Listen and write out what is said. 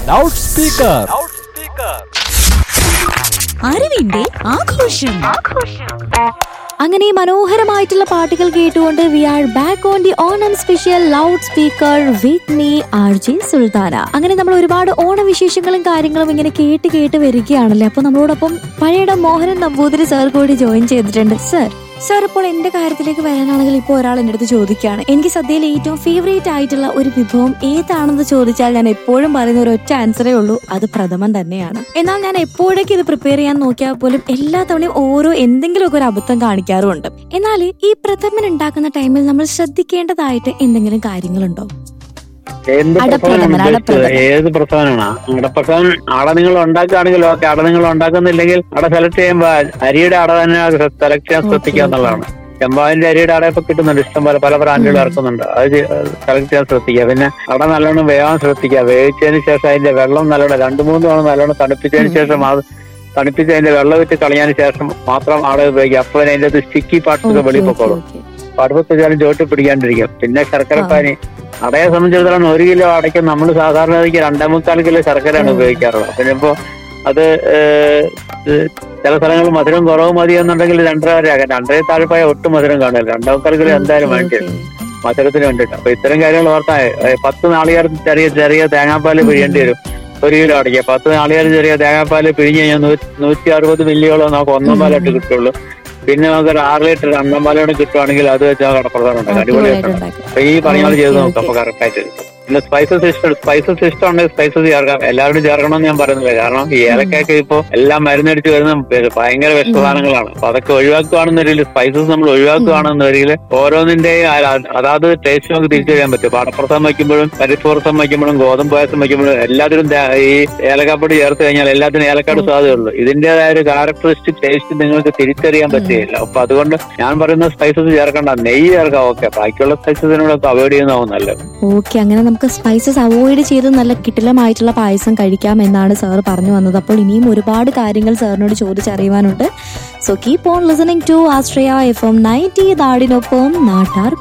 Loud speaker അറിവിന്റെ ആഘോഷം അങ്ങനെ മനോഹരമായിട്ടുള്ള പാട്ടുകൾ കേട്ടുകൊണ്ട് we are back on the Onam special loud speaker with me R J Sultana അങ്ങനെ നമ്മൾ ഒരുപാട് ഓണവിശേഷങ്ങളും കാര്യങ്ങളും ഇങ്ങനെ കേട്ട് കേട്ട് വരികയാണല്ലേ അപ്പൊ നമ്മളോടൊപ്പം പഴയുടെ മോഹനൻ നമ്പൂതിരി സാർ കൂടി ജോയിൻ ചെയ്തിട്ടുണ്ട് സർ സാർ ഇപ്പോൾ എന്റെ കാര്യത്തിലേക്ക് വരാനാണെങ്കിൽ ഇപ്പോൾ ഒരാൾ എൻ്റെ അടുത്ത് ചോദിക്കുകയാണ് എനിക്ക് സദ്യയിൽ ഏറ്റവും ഫേവറേറ്റ് ആയിട്ടുള്ള ഒരു വിഭവം ഏതാണെന്ന് ചോദിച്ചാൽ ഞാൻ എപ്പോഴും പറയുന്ന ഒരു ഒറ്റ ആൻസറേ ഉള്ളൂ അത് പ്രഥമൻ തന്നെയാണ് എന്നാൽ ഞാൻ എപ്പോഴൊക്കെ ഇത് പ്രിപ്പയർ ചെയ്യാൻ നോക്കിയാൽ പോലും എല്ലാ തവണയും ഓരോ എന്തെങ്കിലുമൊക്കെ ഒരു അബദ്ധം കാണിക്കാറുമുണ്ട് എന്നാൽ ഈ പ്രഥമൻ ഉണ്ടാക്കുന്ന ടൈമിൽ നമ്മൾ ശ്രദ്ധിക്കേണ്ടതായിട്ട് എന്തെങ്കിലും കാര്യങ്ങളുണ്ടോ എന്ത് അടപ്രഥമൻ, പ്രസവനാണ് ഉദ്ദേശിച്ചത് അടപ്രഥമൻ. ഏത് പ്രസവനാണ് അടപ്രസവൻ അട നിങ്ങൾ ഉണ്ടാക്കുകയാണെങ്കിൽ ഓക്കെ അട നിങ്ങൾ ഉണ്ടാക്കുന്നില്ലെങ്കിൽ അട സെലക്ട് ചെയ്യുമ്പോൾ അരിയുടെ അട തന്നെ സെലക്ട് ചെയ്യാൻ ശ്രദ്ധിക്കുക എന്നുള്ളതാണ് ചെമ്പാവിന്റെ അരിയുടെ അട ഇപ്പൊ കിട്ടുന്നുണ്ട് ഇഷ്ടം പോലെ പല ബ്രാൻഡുകൾ ഇറക്കുന്നുണ്ട് അത് സെലക്ട് ചെയ്യാൻ ശ്രദ്ധിക്കുക പിന്നെ അട നല്ലോണം വേവാൻ ശ്രദ്ധിക്കുക വേവിച്ചതിന് ശേഷം അതിന്റെ വെള്ളം നല്ലോണം രണ്ടു മൂന്ന് തവണ നല്ലോണം തണുപ്പിച്ചതിന് ശേഷം അത് തണുപ്പിച്ച് അതിന്റെ വെള്ളം വിട്ട് കളഞ്ഞതിന് ശേഷം മാത്രം അട ഉപയോഗിക്കുക അപ്പോൾ അതിന്റെ സ്റ്റിക്കി പാർട്സ് ഒക്കെ വെളിയിൽ പൊക്കോളും അടുപ്പത്ത് വെച്ചാലും ചോട്ട് പിടിക്കാണ്ടിരിക്കും പിന്നെ ശർക്കരപ്പാനി അടയെ സംബന്ധിച്ചിടത്തോളം ഒരു കിലോ അടയ്ക്ക് നമ്മൾ സാധാരണ ഗതിക്ക് രണ്ടേ മുക്കാൽ കിലോ ശർക്കരയാണ് ഉം. ഉപയോഗിക്കാറുള്ളത് പിന്നെ ഇപ്പോ അത് ഏഹ്, ഇത് ചില സ്ഥലങ്ങളിൽ മധുരം കുറവ് മതി എന്നുണ്ടെങ്കിൽ രണ്ടര വരെ ആകാം രണ്ടര താഴെപ്പോയ ഒട്ടും മധുരം കാണില്ല രണ്ടേ മുക്കാൽ കിലോ എന്തായാലും വേണ്ടി വരും മധുരത്തിന് വേണ്ടിയിട്ട് അപ്പൊ ഇത്തരം കാര്യങ്ങൾ ഓർത്താൽ ഏഹ്, പത്ത് നാളികേരം ചെറിയ ചെറിയ തേങ്ങാപ്പാല് പിഴിയേണ്ടി വരും ഒരു കിലോ അടയ്ക്കുക പത്ത് നാളികേരം ചെറിയ തേങ്ങാപ്പാല് പിഴിഞ്ഞ് കഴിഞ്ഞാൽ നൂറ്റി നൂറ്റി അറുപത് മില്ലിയോളം നമുക്ക് ഒന്നാം പാലായിട്ട് കിട്ടുള്ളൂ പിന്നെ നമുക്ക് ഒരു ആറ് ലിറ്റർ രണ്ടാം പാലോടെ കിട്ടുവാണെങ്കിൽ അത് വെച്ചാൽ കടപ്രധാനം ഉണ്ടാക്കാം അടിപൊളിയായിട്ടുണ്ട് അപ്പൊ ഈ പറഞ്ഞ പോലെ ചെയ്ത് നോക്കാം അപ്പൊ കറക്റ്റ് ആയിട്ട് കിട്ടും. പിന്നെ സ്പൈസസ് ഇഷ്ടം സ്പൈസസ് ഇഷ്ടമുണ്ടെങ്കിൽ സ്പൈസസ് ചേർക്കാം എല്ലാവരും ചേർക്കണമെന്ന് ഞാൻ പറയുന്നില്ല കാരണം ഈ ഏലക്കായൊക്കെ ഇപ്പൊ എല്ലാം മരുന്നടിച്ച് വരുന്ന ഭ- ഭയങ്കര വിഷസാധനങ്ങളാണ് അപ്പൊ അതൊക്കെ ഒഴിവാക്കുകയാണെന്നൊരിക്കൽ സ്പൈസസ് നമ്മൾ ഒഴിവാക്കുകയാണെന്നൊരിക്കൽ ഓരോന്നിന്റെയും ആ- അതാത് ടേസ്റ്റ് നമുക്ക് തിരിച്ചറിയാൻ പറ്റും പാടപ്രസം വയ്ക്കുമ്പോഴും പരിപ്പുറസം വയ്ക്കുമ്പോഴും ഗോതമ്പ് പായസം വയ്ക്കുമ്പോഴും എല്ലാത്തിനും ദേ- ഈ ഏലക്കാപ്പൊടി ചേർത്ത് കഴിഞ്ഞാൽ എല്ലാത്തിനും ഏലക്കാട് സാധ്യതയുള്ളൂ ഇതിന്റേതായ ഒരു ക്യാരക്ടറിസ്റ്റിക് ടേസ്റ്റ് നിങ്ങൾക്ക് തിരിച്ചറിയാൻ പറ്റുകയില്ല അപ്പൊ അതുകൊണ്ട് ഞാൻ പറയുന്ന സ്പൈസസ് ചേർക്കണ്ട നെയ്യ് ചേർക്കാം ഓക്കെ ബാക്കിയുള്ള സ്പൈസസിനോടൊക്കെ അവോയ്ഡ് ചെയ്യുന്നതാവും നല്ലത് ഓക്കെ അങ്ങനെ നമുക്ക് സ്പൈസസ് അവോയ്ഡ് ചെയ്ത് നല്ല കിട്ടിലമായിട്ടുള്ള പായസം കഴിക്കാം എന്നാണ് സാർ പറഞ്ഞു വന്നത് അപ്പോൾ ഇനിയും ഒരുപാട് കാര്യങ്ങൾ സാറിനോട് ചോദിച്ചറിയുവാനുണ്ട് so keep on listening to Astraya F M ninety നാടിനൊപ്പം നാട്ടാർ